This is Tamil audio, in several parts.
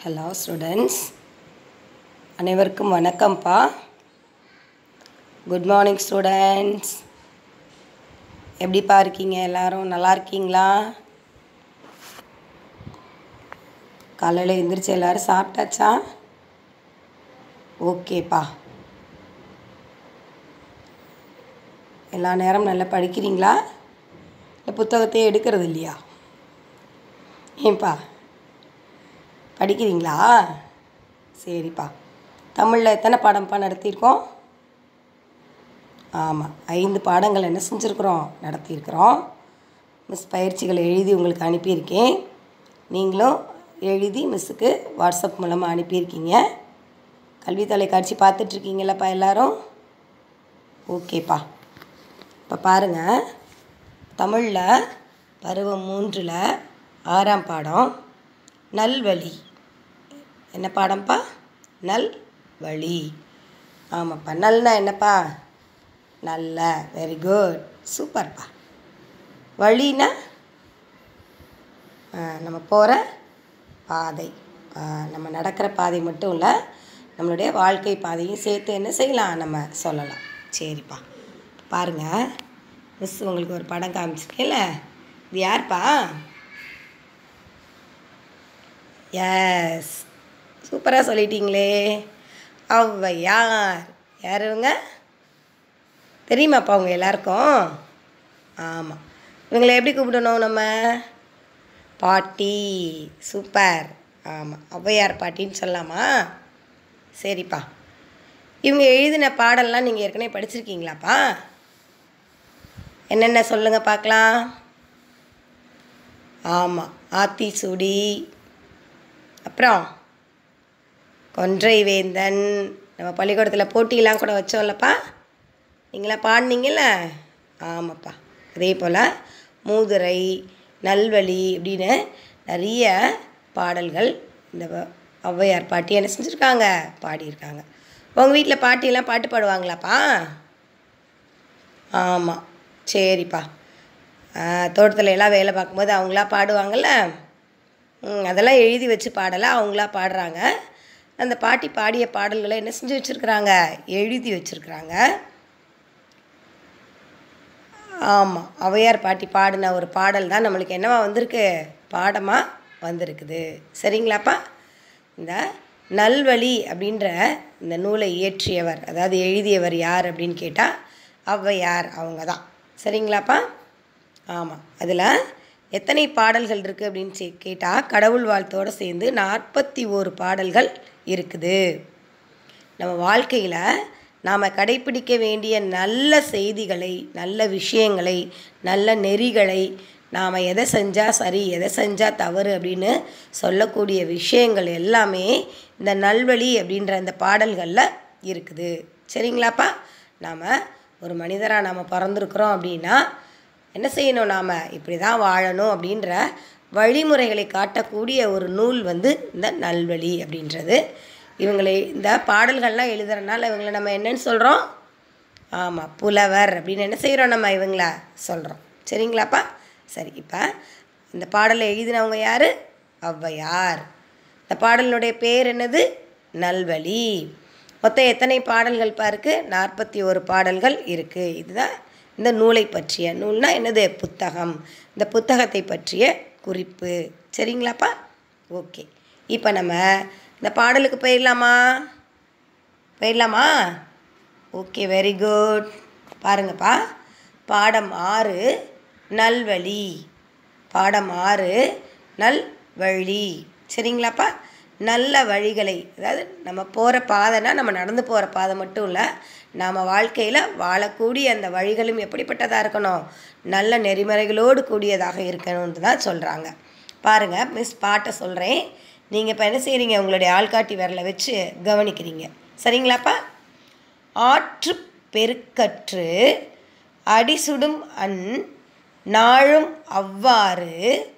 ஹலோ ஸ்டூடெண்ட்ஸ் அனைவருக்கும் வணக்கம்ப்பா குட் மார்னிங் ஸ்டூடெண்ட்ஸ் எப்படிப்பா இருக்கீங்க எல்லாரும் நல்லா இருக்கீங்களா காலையில் எந்திரிச்சு எல்லோரும் சாப்பிட்டாச்சா ஓகேப்பா எல்லா நேரம் நல்லா படிக்கிறீங்களா இல்லை புத்தகத்தையே எடுக்கிறது இல்லையா ஏன்பா படிக்கிறீங்களா சரிப்பா தமிழில் எத்தனை பாடம்ப்பா நடத்தியிருக்கோம் ஆமாம் ஐந்து பாடங்கள் என்ன செஞ்சுருக்குறோம் நடத்தியிருக்கிறோம் மிஸ் பயிற்சிகளை எழுதி உங்களுக்கு அனுப்பியிருக்கேன் நீங்களும் எழுதி மிஸ்ஸுக்கு வாட்ஸ்அப் மூலமாக அனுப்பியிருக்கீங்க கல்வி தொலைக்காட்சி பார்த்துட்ருக்கீங்களப்பா எல்லாரும் ஓகேப்பா இப்போ பாருங்கள் தமிழில் பருவம் மூன்றில் ஆறாம் பாடம் நல்வழி என்ன பாடம்ப்பா நல் வழி ஆமாப்பா நல்னா என்னப்பா நல்ல வெரி குட் சூப்பர்ப்பா வழினா ஆ, நம்ம போகிற பாதை ஆ, நம்ம நடக்கிற பாதை மட்டும் இல்லை நம்மளுடைய வாழ்க்கை பாதையும் சேர்த்து என்ன செய்யலாம் நம்ம சொல்லலாம் சரிப்பா பாருங்கள் மிஸ் உங்களுக்கு ஒரு படம் காமிச்சிருக்கேன்ல இது யார்ப்பா எஸ் சூப்பராக சொல்லிட்டீங்களே ஔவையார் யார் இவங்க தெரியுமாப்பா உங்க எல்லாருக்கும் ஆமாம் இவங்களை எப்படி கூப்பிடணும் நம்ம பாட்டி சூப்பர் ஆமாம் ஔவையார் பாட்டின்னு சொல்லலாமா சரிப்பா இவங்க எழுதின பாடல்லாம் நீங்கள் ஏற்கனவே படிச்சிருக்கீங்களாப்பா என்னென்ன சொல்லுங்கள் பார்க்கலாம் ஆமாம் ஆத்திசூடி அப்புறம் கொன்றை வேந்தன் நம்ம பள்ளிக்கூடத்தில் போட்டியெல்லாம் கூட வச்சோம்லப்பா நீங்களாம் பாடினீங்கல்ல ஆமாப்பா அதே போல் மூதுரை நல்வழி அப்படின்னு நிறைய பாடல்கள் இந்த வ- ஔவையார் பாட்டி என்ன செஞ்சுருக்காங்க பாடியிருக்காங்க உங்கள் வீட்டில் பாட்டியெல்லாம் பாட்டு பாடுவாங்களாப்பா ஆமாம் சரிப்பா தோட்டத்தில் எல்லாம் வேலை பார்க்கும்போது அவங்களா பாடுவாங்கள்ல ம், அதெல்லாம் எழுதி வச்சு பாடலை அவங்களா பாடுறாங்க அந்த பாட்டி பாடிய பாடல்களை என்ன செஞ்சு வச்சுருக்குறாங்க எழுதி வச்சுருக்குறாங்க ஆமாம் ஔவையார் பாட்டி பாடின ஒரு பாடல் தான் நம்மளுக்கு என்னவா வந்திருக்கு பாடமாக வந்திருக்குது சரிங்களாப்பா இந்த நல்வழி அப்படின்ற இந்த நூலை இயற்றியவர் அதாவது எழுதியவர் யார் அப்படின்னு கேட்டால் ஔவையார் அவங்க தான் சரிங்களாப்பா ஆமாம் அதில் எத்தனை பாடல்கள் இருக்குது அப்படின்னு சே கேட்டால் கடவுள் வாழ்த்தோடு சேர்ந்து நாற்பத்தி ஓரு பாடல்கள் இருக்குது நம்ம வாழ்க்கையில் நாம் கடைப்பிடிக்க வேண்டிய நல்ல செய்திகளை நல்ல விஷயங்களை நல்ல நெறிகளை நாம் எதை செஞ்சால் சரி எதை செஞ்சால் தவறு அப்படின்னு சொல்லக்கூடிய விஷயங்கள் எல்லாமே இந்த நல்வழி அப்படின்ற இந்த பாடல்களில் இருக்குது சரிங்களாப்பா நாம் ஒரு மனிதராக நாம் பிறந்திருக்கிறோம் அப்படின்னா என்ன செய்யணும் நாம் இப்படி தான் வாழணும் அப்படின்ற வழிமுறைகளை காட்டக்கூடிய ஒரு நூல் வந்து இந்த நல்வழி அப்படின்றது இவங்களை இந்த பாடல்கள்லாம் எழுதுறதுனால இவங்களை நம்ம என்னன்னு சொல்கிறோம் ஆமாம் புலவர் அப்படின்னு என்ன செய்கிறோம் நம்ம இவங்கள சொல்கிறோம் சரிங்களாப்பா சரி இப்போ இந்த பாடலை எழுதினவங்க யார் ஔவையார் இந்த பாடலினுடைய பேர் என்னது நல்வழி மொத்தம் எத்தனை பாடல்கள் பாருக்கு நாற்பத்தி ஒரு பாடல்கள் இருக்குது இதுதான் இந்த நூலை பற்றிய நூல்னா என்னது புத்தகம் இந்த புத்தகத்தை பற்றிய குறிப்பு சரிங்களாப்பா ஓகே இப்போ நம்ம இந்த பாடலுக்கு போயிடலாமா போயிடலாமா ஓகே வெரி குட் பாருங்கப்பா பாடம் ஆறு நல்வழி பாடம் ஆறு நல்வழி சரிங்களாப்பா நல்ல வழிகளை அதாவது நம்ம போகிற பாதைனா நம்ம நடந்து போகிற பாதை மட்டும் இல்லை நாம் வாழ்க்கையில் வாழக்கூடிய அந்த வழிகளும் எப்படிப்பட்டதாக இருக்கணும் நல்ல நெறிமுறைகளோடு கூடியதாக இருக்கணும்னு தான் சொல்கிறாங்க பாருங்கள் மிஸ் பாட்டை சொல்கிறேன் நீங்கள் இப்போ என்ன செய்கிறீங்க உங்களுடைய ஆள்காட்டி விரலை வச்சு கவனிக்கிறீங்க சரிங்களாப்பா ஆற்று பெருக்கற்று அடிசுடும் அன் நாளும் அவ்வாறு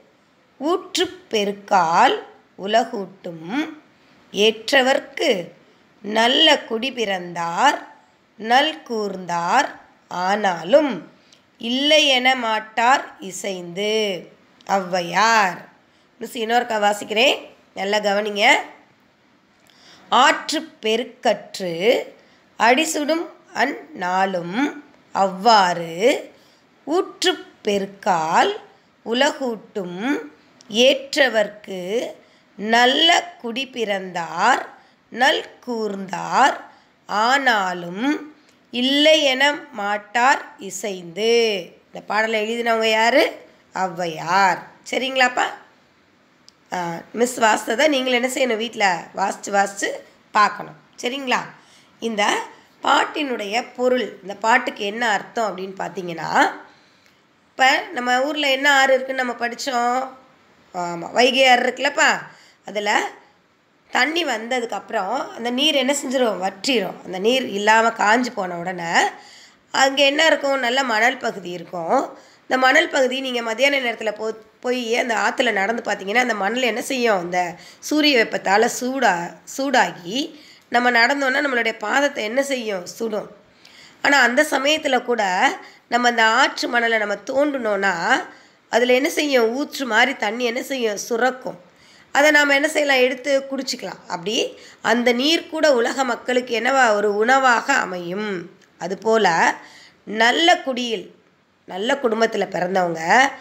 ஊற்றுப் பெருக்கால் உலகூட்டும் ஏற்றவர்க்கு நல்ல குடி பிறந்தார் நல் கூர்ந்தார் ஆனாலும் இல்லை என மாட்டார் இசைந்து ஔவையார் மிஸ் இன்னொருக்கா வாசிக்கிறேன் நல்லா கவனிங்க ஆற்று பெருக்கற்று அடிசுடும் அந்நாளும் அவ்வாறு ஊற்றுப் பெருக்கால் உலகூட்டும் ஏற்றவர்க்கு நல்ல குடி பிறந்தார் நல் கூர்ந்தார் ஆனாலும் இல்லையென மாட்டார் இசைந்து இந்த பாடலை எழுதினவங்க யார் ஔவையார் சரிங்களாப்பா மிஸ் வாசித்ததை நீங்கள் என்ன செய்யணும் வீட்டில் வாசித்து வாசித்து பார்க்கணும் சரிங்களா இந்த பாட்டினுடைய பொருள் இந்த பாட்டுக்கு என்ன அர்த்தம் அப்படின்னு பார்த்தீங்கன்னா இப்போ நம்ம ஊரில் என்ன ஆறு இருக்குன்னு நம்ம படித்தோம் ஆமாம் வைகை ஆறு இருக்குல்லப்பா அதில் தண்ணி வந்ததுக்கப்புறம் அந்த நீர் என்ன செஞ்சிடும் வற்றிடும் அந்த நீர் இல்லாமல் காஞ்சு போன உடனே அங்கே என்ன இருக்கும் நல்ல மணல் பகுதி இருக்கும் இந்த மணல் பகுதி நீங்கள் மத்தியான நேரத்தில் போ போய் அந்த ஆற்றுல நடந்து பார்த்தீங்கன்னா அந்த மணல் என்ன செய்யும் இந்த சூரிய வெப்பத்தால் சூடா சூடாகி நம்ம நடந்தோன்னா நம்மளுடைய பாதத்தை என்ன செய்யும் சுடும் ஆனால் அந்த சமயத்தில் கூட நம்ம அந்த ஆற்று மணலை நம்ம தோண்டினோன்னா அதில் என்ன செய்யும் ஊற்று மாதிரி தண்ணி என்ன செய்யும் சுரக்கும் அதை நாம் என்ன செய்யலாம் எடுத்து குடிச்சிக்கலாம் அப்படி அந்த நீர் கூட உலக மக்களுக்கு என்னவா ஒரு உணவாக அமையும் அதுபோல் நல்ல குடியில் நல்ல குடும்பத்தில் பிறந்தவங்க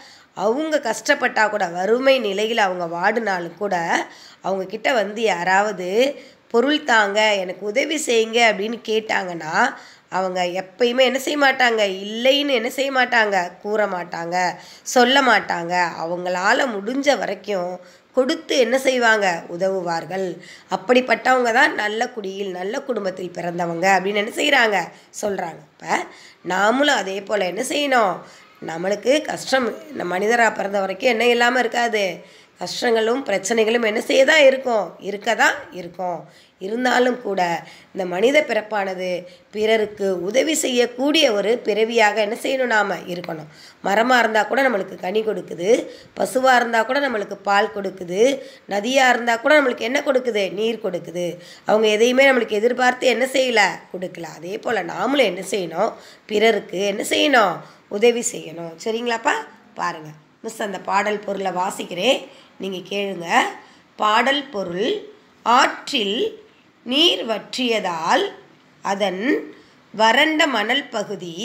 அவங்க கஷ்டப்பட்டால் கூட வறுமை நிலையில் அவங்க வாடினாலும் கூட அவங்க கிட்ட வந்து யாராவது பொருள் தாங்க எனக்கு உதவி செய்யுங்க அப்படின்னு கேட்டாங்கன்னா அவங்க எப்பயுமே என்ன செய்ய மாட்டாங்க இல்லைன்னு என்ன செய்ய மாட்டாங்க கூற மாட்டாங்க சொல்ல மாட்டாங்க அவங்களால முடிஞ்ச வரைக்கும் கொடுத்து என்ன செய்வாங்க உதவுவார்கள் அப்படிப்பட்டவங்க தான் நல்ல குடியில் நல்ல குடும்பத்தில் பிறந்தவங்க அப்படின்னு என்ன செய்கிறாங்க சொல்கிறாங்க இப்போ நாமளும் அதே போல் என்ன செய்யணும் நம்மளுக்கு கஷ்டம் இந்த மனிதராக பிறந்த வரைக்கும் என்ன இல்லாமல் இருக்காது கஷ்டங்களும் பிரச்சனைகளும் என்ன செய்ய தான் இருக்கும் இருக்க தான் இருக்கும் இருந்தாலும் கூட இந்த மனித பிறப்பானது பிறருக்கு உதவி செய்யக்கூடிய ஒரு பிறவியாக என்ன செய்யணும் நாம் இருக்கணும் மரமாக இருந்தால் கூட நம்மளுக்கு கனி கொடுக்குது பசுவாக இருந்தால் கூட நம்மளுக்கு பால் கொடுக்குது நதியாக இருந்தால் கூட நம்மளுக்கு என்ன கொடுக்குது நீர் கொடுக்குது அவங்க எதையுமே நம்மளுக்கு எதிர்பார்த்து என்ன செய்யலை கொடுக்கல அதே போல் நாமளும் என்ன செய்யணும் பிறருக்கு என்ன செய்யணும் உதவி செய்யணும் சரிங்களாப்பா பாருங்கள் மிஸ் அந்த பாடல் பொருளை வாசிக்கிறேன் நீங்கள் கேளுங்க பாடல் பொருள் ஆற்றில் நீர் வற்றியதால் அதன் வறண்ட மணல் பகுதி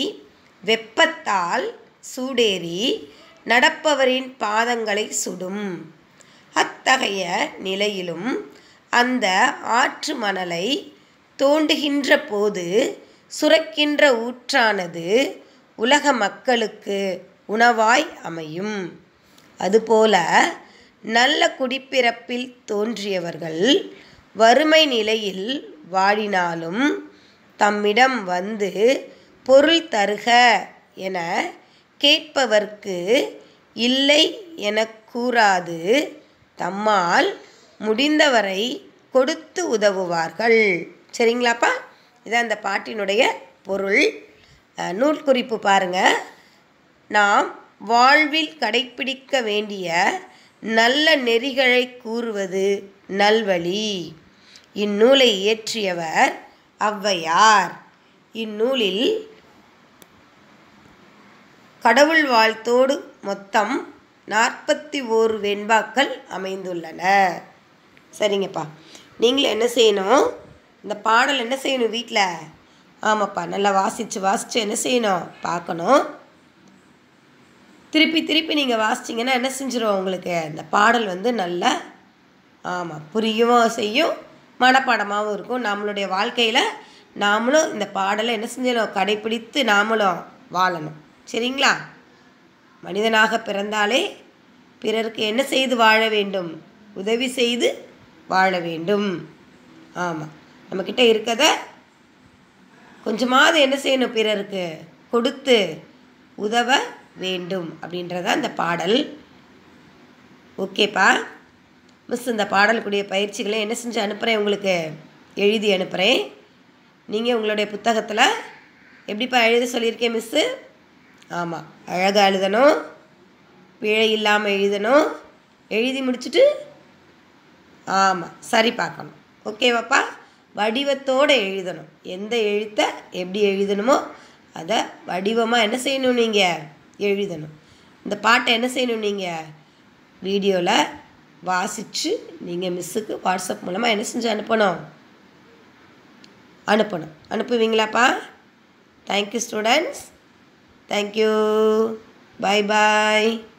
வெப்பத்தால் சூடேறி நடப்பவரின் பாதங்களை சுடும் அத்தகைய நிலையிலும் அந்த ஆற்று மணலை தோண்டுகின்ற போது சுரக்கின்ற ஊற்றானது உலக மக்களுக்கு உணவாய் அமையும் அதுபோல நல்ல குடிப்பிறப்பில் தோன்றியவர்கள் வறுமை நிலையில் வாடினாலும் தம்மிடம் வந்து பொருள் தருக என கேட்பவர்க்கு இல்லை எனக் கூறாது தம்மால் முடிந்தவரை கொடுத்து உதவுவார்கள் சரிங்களாப்பா இதான் அந்த பாட்டினுடைய பொருள் அஹ், நூல் குறிப்பு பாருங்கள் நாம் வாழ்வில் கடைப்பிடிக்க வேண்டிய நல்ல நெறிகளை கூறுவது நல்வழி இந்நூலை இயற்றியவர் ஔவையார் இந்நூலில் கடவுள் வாழ்த்தோடு மொத்தம் நாற்பத்தி ஓரு வெண்பாக்கள் அமைந்துள்ளன சரிங்கப்பா நீங்களும் என்ன செய்யணும் இந்த பாடல் என்ன செய்யணும் வீட்டில் ஆமாப்பா நல்லா வாசித்து வாசித்து என்ன செய்யணும் பார்க்கணும் திருப்பி திருப்பி நீங்கள் வாசிச்சிங்கன்னா என்ன செஞ்சிடும் உங்களுக்கு இந்த பாடல் வந்து நல்லா ஆமாம் புரியவும் செய்யும் மனப்பாடமாகவும் இருக்கும் நம்மளுடைய வாழ்க்கையில் நாமளும் இந்த பாடலை என்ன செஞ்சிடணும் கடைப்பிடித்து நாமளும் வாழணும் சரிங்களா மனிதனாக பிறந்தாலே பிறருக்கு என்ன செய்து வாழ வேண்டும் உதவி செய்து வாழ வேண்டும் ஆமாம் நம்மக்கிட்ட இருக்கத கொஞ்சமாவது என்ன செய்யணும் பிறருக்கு கொடுத்து உதவ வேண்டும் அப்படின்றத அந்த பாடல் ஓகேப்பா மிஸ் இந்த பாடலுக்குரிய பயிற்சிகளை என்ன செஞ்சு அனுப்புகிறேன் உங்களுக்கு எழுதி அனுப்புகிறேன் நீங்கள் உங்களுடைய புத்தகத்தில் எப்படிப்பா எழுத சொல்லியிருக்கேன் மிஸ்ஸு ஆமாம் அழகாக எழுதணும் பிழை இல்லாமல் எழுதணும் எழுதி முடிச்சுட்டு ஆமாம் சரி பார்க்கணும் ஓகேவாப்பா வடிவத்தோடு எழுதணும் எந்த எழுத்தை எப்படி எழுதணுமோ அதை வடிவமாக என்ன செய்யணும் நீங்கள் எழுதணும் இந்த பாட்டை என்ன செய்யணும் நீங்கள் வீடியோவில் வாசித்து நீங்கள் மிஸ்ஸுக்கு வாட்ஸ்அப் மூலமாக என்ன செஞ்சு அனுப்பணும் அனுப்பணும் அனுப்புவீங்களாப்பா தேங்க்யூ ஸ்டூடெண்ட்ஸ் தேங்க்யூ பாய் பாய்